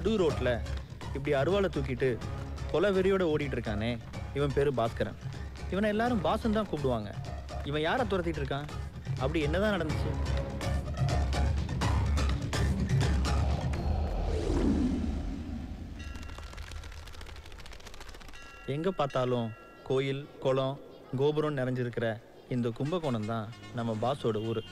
நடு ரோட்ல இப்படி அருவாளை தூக்கிட்டு கொலை வெறியோட ஓடிட்டு இருக்கானே இவன் பேரு பாஸ்கரன் இவனை எல்லாரும் பாசன் தான் கூப்பிடுவாங்க இவன் யாரை துரத்திட்டு இருக்கான் அப்படி என்னதான் நடந்துச்சு எங்க பார்த்தாலும் கோயில் குளம் கோபுரம் நிறைஞ்சிருக்கிற இந்த கும்பகோணம் தான் நம்ம பாஸோட ஊர்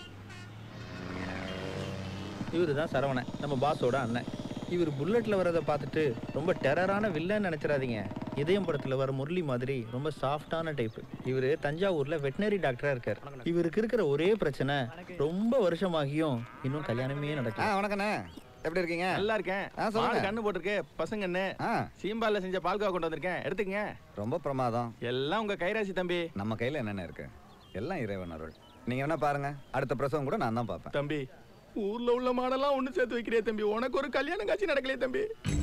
இவரு தான் சரவணன் நம்ம பாஸோட அண்ணன் இவர் புல்லட்ல வரதை பார்த்துட்டு ரொம்ப டெரரான வில்லன்னு நினைச்சிடாதீங்க இதயம் படத்துல வர முரளி மாதிரி ரொம்ப சாஃப்டான டைப் இவரு தஞ்சாவூர்ல வெட்டினரி டாக்டரா இருக்கார் இவருக்கு இருக்கிற ஒரே பிரச்சனை ரொம்ப வருஷமாகியும் இன்னும் கல்யாணமே ஆ நடக்கல வணக்கண்ணே எப்படி இருக்கீங்க நல்லா இருக்கேன் ஆ, சொல்லுங்க. பால் கண்ணு போட்டிருக்கு பசங்கன்னு ஆ சீம்பால்ல செஞ்ச பால்கோவா கொண்டு வந்திருக்கேன் எடுத்துக்கங்க ரொம்ப பிரமாதம் எல்லாம் உங்க கைராசி தம்பி நம்ம கையில என்னென்ன இருக்கு எல்லாம் இறைவன் அருள் நீங்க வேணா பாருங்க அடுத்த பிரசவம் கூட நான் தான் பார்ப்பேன் தம்பி ஊர்ல உள்ள மாடெல்லாம் ஒண்ணு சேர்த்து வைக்கிறியே தம்பி உனக்கு ஒரு கல்யாணம் காட்சி நடக்கலையே தம்பி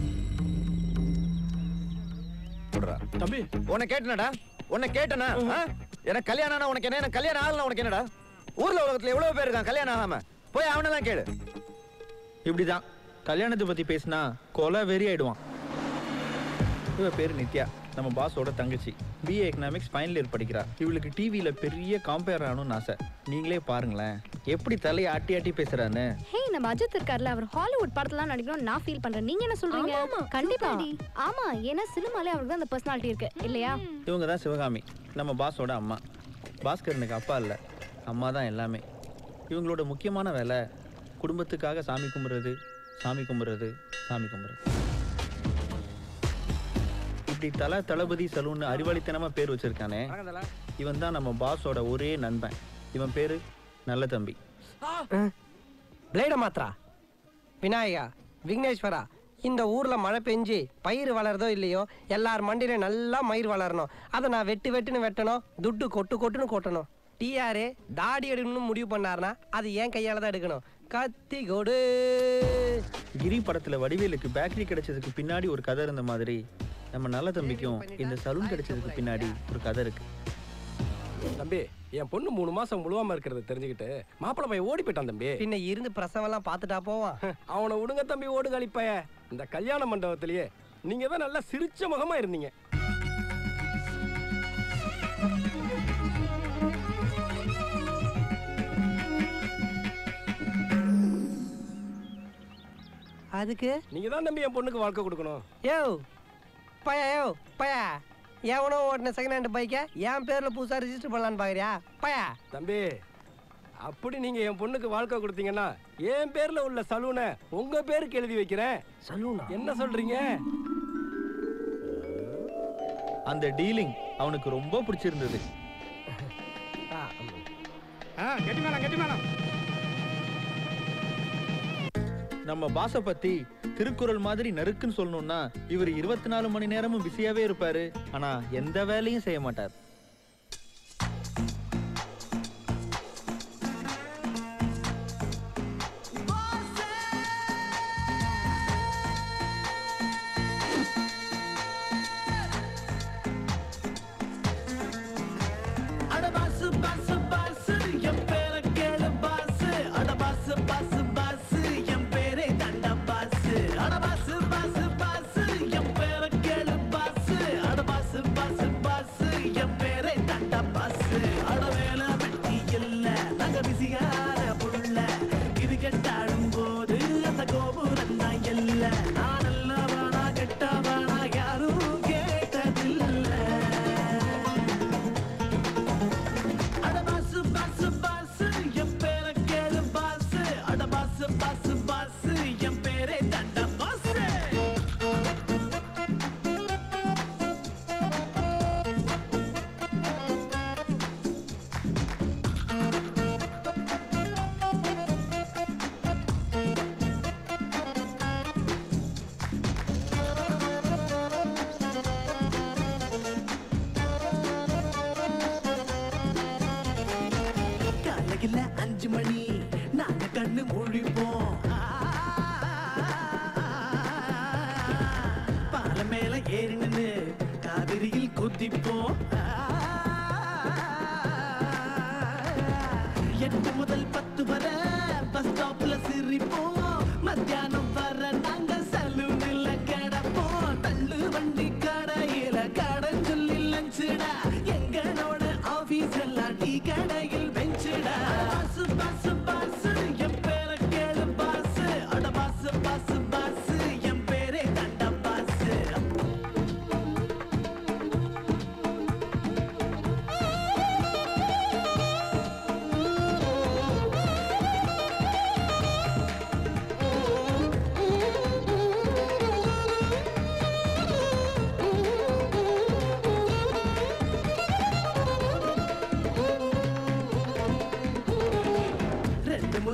விடுறா. தம்பி உன்னை கேட்டனடா உன்னை கேட்டனா ஆ? எனக்கு கல்யாணம் ஆனா உனக்கு என்ன எனக்கு கல்யாணம் ஆகலாம் உனக்கு என்னடா ஊர்ல உலகத்துல எவ்வளவு பேர் இருக்கான் கல்யாணம் ஆகாம போய் அவனெல்லாம் கேளு இப்படிதான் கல்யாணத்தை பத்தி பேசினா கொலை வெறி ஆயிடுவான் இவ பேரு நித்யா நம்ம பாஸோட தங்கச்சி பிஏ எக்கனாமிக்ஸ் ஃபைனல் இயர் படிக்கிறா இவளுக்கு டிவியில பெரிய காம்பேர் ஆகணும்னு ஆசை நீங்களே பாருங்களேன் எப்படி தலையை ஆட்டி ஆட்டி பேசுறான்னு ஹே நம்ம அஜித் இருக்கார்ல அவர் ஹாலிவுட் படத்துல நடிக்கணும்னு நான் ஃபீல் பண்றேன் நீங்க என்ன சொல்றீங்க கண்டிப்பா ஆமா ஏன்னா சினிமாலே அவருக்கு தான் அந்த பர்சனாலிட்டி இருக்கு இல்லையா இவங்க தான் சிவகாமி நம்ம பாஸோட அம்மா பாஸ்கரனுக்கு அப்பா இல்லை அம்மா தான் எல்லாமே இவங்களோட முக்கியமான வேலை குடும்பத்துக்காக சாமி கும்பிட்றது சாமி கும்பிட்றது சாமி கும்பிட்றது இப்படி தல தளபதி சலூன் அறிவாளித்தனமா பேர் வச்சிருக்கானே இவன் தான் நம்ம பாஸோட ஒரே நண்பன் இவன் பேரு நல்ல தம்பி பிளேட மாத்ரா விநாயகா விக்னேஸ்வரா இந்த ஊர்ல மழை பெஞ்சு பயிர் வளருதோ இல்லையோ எல்லார் மண்டியில நல்லா மயிர் வளரணும் அதை நான் வெட்டு வெட்டுன்னு வெட்டணும் துட்டு கொட்டு கொட்டுன்னு கொட்டணும் டிஆரே தாடி எடுக்கணும்னு முடிவு பண்ணாருன்னா அது என் கையால தான் எடுக்கணும் கத்தி கொடு கிரி படத்துல வடிவேலுக்கு பேக்கரி கிடைச்சதுக்கு பின்னாடி ஒரு கதை இருந்த மாதிரி நம்ம நல்ல தம்பிக்கும் இந்த சலூன் கிடைச்சதுக்கு பின்னாடி ஒரு கதை இருக்கு தம்பி என் பொண்ணு மூணு மாசம் முழுவாம இருக்கிறத தெரிஞ்சுக்கிட்டு மாப்பிள்ளை பையன் ஓடி போயிட்டான் தம்பி பின்ன இருந்து பிரசவம்லாம் பார்த்துட்டா போவான் அவனை விடுங்க தம்பி ஓடு கழிப்பைய இந்த கல்யாண மண்டபத்திலேயே நீங்க தான் நல்லா சிரிச்ச முகமா இருந்தீங்க அதுக்கு நீங்க தான் தம்பி என் பொண்ணுக்கு வாழ்க்கை கொடுக்கணும் யோ பயா யோ பயா எவனோ ஓட்டின செகண்ட் ஹேண்ட் பைக்கை என் பேர்ல புதுசா ரிஜிஸ்டர் பண்ணலான்னு பாக்குறியா பயா தம்பி அப்படி நீங்க என் பொண்ணுக்கு வாழ்க்கை கொடுத்தீங்கன்னா என் பேர்ல உள்ள சலூனை உங்க பேருக்கு எழுதி வைக்கிறேன் சலூனா என்ன சொல்றீங்க அந்த டீலிங் அவனுக்கு ரொம்ப பிடிச்சிருந்தது நம்ம பாஸ பத்தி திருக்குறள் மாதிரி நறுக்குன்னு சொல்லணும்னா இவர் இருபத்தி நாலு மணி நேரமும் பிஸியாவே இருப்பாரு ஆனா எந்த வேலையும் செய்ய மாட்டார் அட பாசு பாசு பாசு என் பேரை கேளு பாசு அட பாசு பாசு பாசு என் பேரே தண்ட பாசு அட பாசு பாசு பாசு என் பேரை கேளு பாசு அட பாசு பாசு பாசு என் பேரே தண்ட பாசு அட வேலை வெட்டி இல்ல நக பிசிகார புள்ள இது கெட்டாடும் போது அந்த கோபுரம் தான் இல்ல நான் நல்லவனா கெட்டவனா யாரும் கேட்டதில்லை அட பாசு பாசு பாசு என் பேரை கேளு பாசு அட பாசு பாசு பாசு என் பேரே தண்ட பாசு காலையில அஞ்சு மணி நாங்க கண்ணு முழிப்போம் பால மேல ஏறி நின்னு காவிரியில் குதிப்போம் எட்டு முதல் பத்து வரை பஸ் ஸ்டாப்ல சிரிப்போம் மத்தியானம் வர நாங்க சலூனில்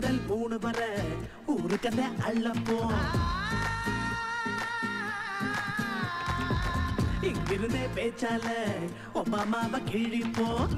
முதல் மூணு வரை ஊரு கதை அள்ளப்போம் இங்கிருந்தே பேச்சால ஒபாமாவை கிழிப்போம்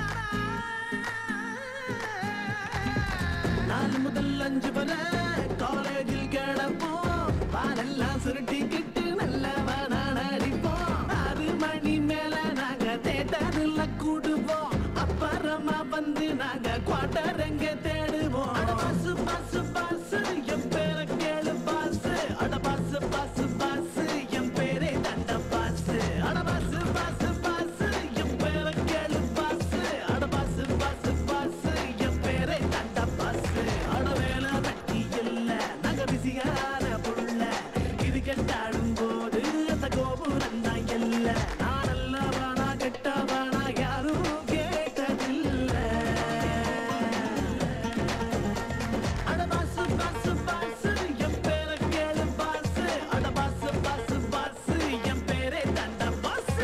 நாலு முதல் அஞ்சு வரை காலேஜில் கிடப்போம் பாலெல்லாம் சுருட்டிக்கிட்டு நல்லவனா நடிப்போம் ஆறு மணி மேல நாங்க தேட்டர்ல கூடுவோம் அப்புறமா வந்து நாங்க குவார்டர் எங்க தேடுவோம் அட பாசு பாசு பாசு என் பேரை கேளு பாசு அட பாசு பாசு பாசு என் பேரே தண்ட பாசு அட பாசு பாசு பாசு என் பேரை கேளு பாசு அட பாசு பாசு பாசு என் பேரே தண்ட பாசு அட வேலை வெட்டி இல்ல நாங்க பிசியான புள்ள இது கெட்டாடும் போது அந்த கோபுரம் தான் இல்ல நான் நல்லவனா கெட்டவனா யாரும் கேட்டதில்ல அட பாசு பாசு பாசு என் பேரை கேளு பாசு அட பாசு பாசு பாசு என் பேரே தண்ட பாசு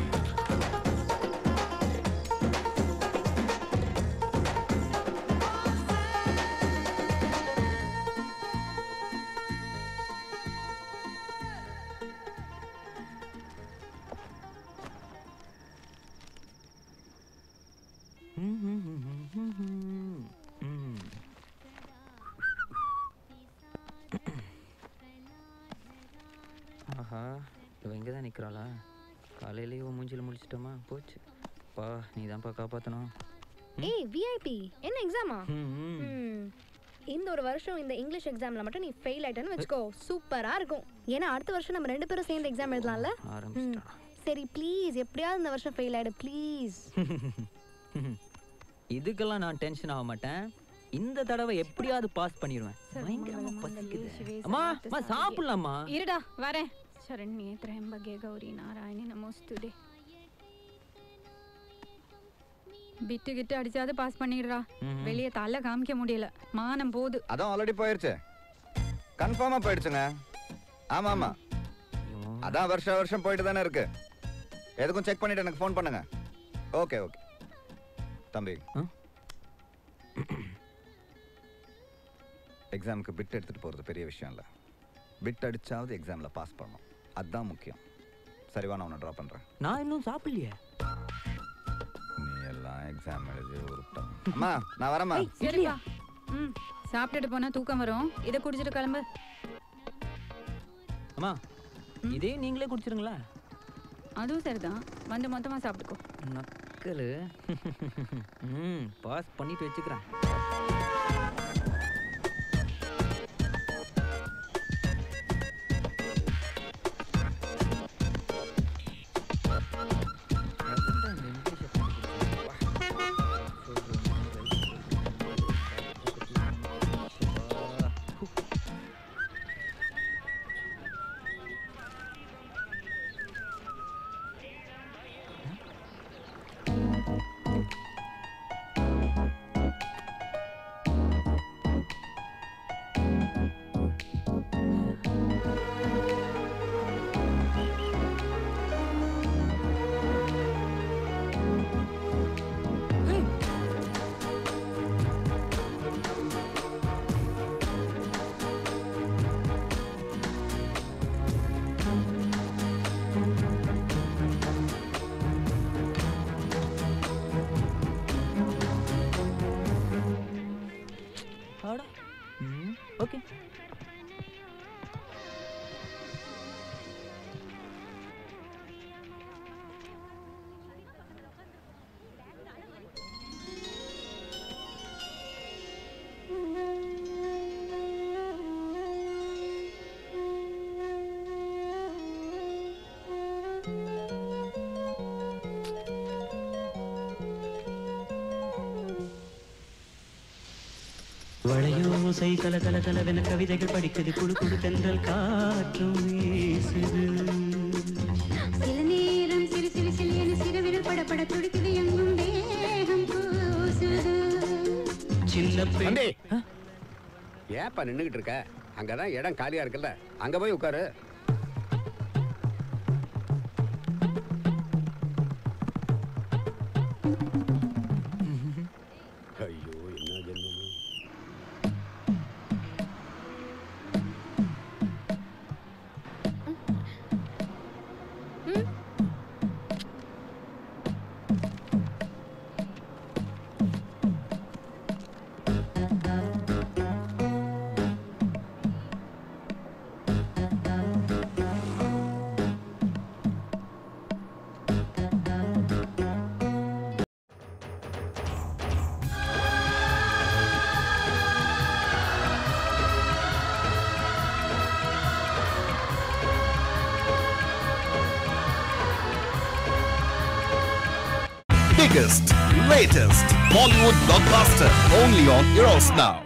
ஆஹா இவ இங்கே தான் நிற்கிறாளா காலையிலேயே இவன் மூஞ்சில முடிச்சிட்டோமா போச்சு பா நீ தான்ப்பா காப்பாற்றணும் ஏய் விஐபி என்ன எக்ஸாமா இந்த ஒரு வருஷம் இந்த இங்கிலீஷ் எக்ஸாம்ல மட்டும் நீ ஃபெயில் ஆயிட்டேன்னு வச்சுக்கோ சூப்பரா இருக்கும் ஏன்னா அடுத்த வருஷம் நம்ம ரெண்டு பேரும் சேர்ந்து எக்ஸாம் எழுதலாம்ல ம். ஆரம்பிச்சிட்டா சரி ப்ளீஸ் எப்படியாவது இந்த வருஷம் ஃபெயில் ஆயிடு ப்ளீஸ் இதுக்கெல்லாம் நான் டென்ஷன் ஆக மாட்டேன் இந்த தடவை எப்படியாவது பாஸ் பண்ணிடுவேன் பயங்கரமா பசிக்குது அம்மா அம்மா சாப்பிடலாமா இருடா வரேன் சரண்யே திரையம்பகே கௌரி நாராயணி நமோஸ்துதே பிட்டு கிட்டு அடிச்சாவது பாஸ் பண்ணிடுறா வெளியே தலை காமிக்க முடியல மானம் போது அதான் ஆல்ரெடி போயிருச்சு கன்ஃபார்மா போயிடுச்சுங்க ஆமா ஆமா அதான் வருஷம் வருஷம் போயிட்டு தானே இருக்கு எதுக்கும் செக் பண்ணிட்டு எனக்கு ஃபோன் பண்ணுங்க ஓகே ஓகே தம்பி எக்ஸாமுக்கு பிட் எடுத்துட்டு போறது பெரிய விஷயம் இல்லை பிட் அடிச்சாவது எக்ஸாம்ல பாஸ் பண்ணணும் அதுதான் முக்கியம் சரிவா நான் உன்னை ட்ரா பண்றேன் நான் இன்னும் சாப்பிடலையே நீ எல்லாம் எக்ஸாம் எழுதி உருட்டம் அம்மா நான் வரேம்மா சரிப்பா ம் சாப்பிட்டுட்டு போனா தூக்கம் வரும் இதை குடிச்சிட்டு கிளம்பு அம்மா இதே நீங்களே குடிச்சிருங்களா அதுவும் சரிதான் வந்து மொத்தமா சாப்பிட்டுக்கோ நக்கலு ம் பாஸ் பண்ணிட்டு வச்சுக்கிறேன் ஆடா ம் ஓகே வளையோசை கல கல கலவென கவிதைகள் படிக்குது குழு குழு தென்றல் காற்றும் வீசுது சில நேரம் சிறு சிறு சிறு என சிறுவிரல் படபட துடிக்குது எங்கும் தேகம் கூசுது சின்ன பெண் ஏப்பா நின்றுகிட்டு இருக்க அங்கதான் இடம் காலியா இருக்குல்ல அங்க போய் உட்காரு ஐயோ என்ன ஜென்மம் biggest, latest Bollywood blockbuster only on Eros Now.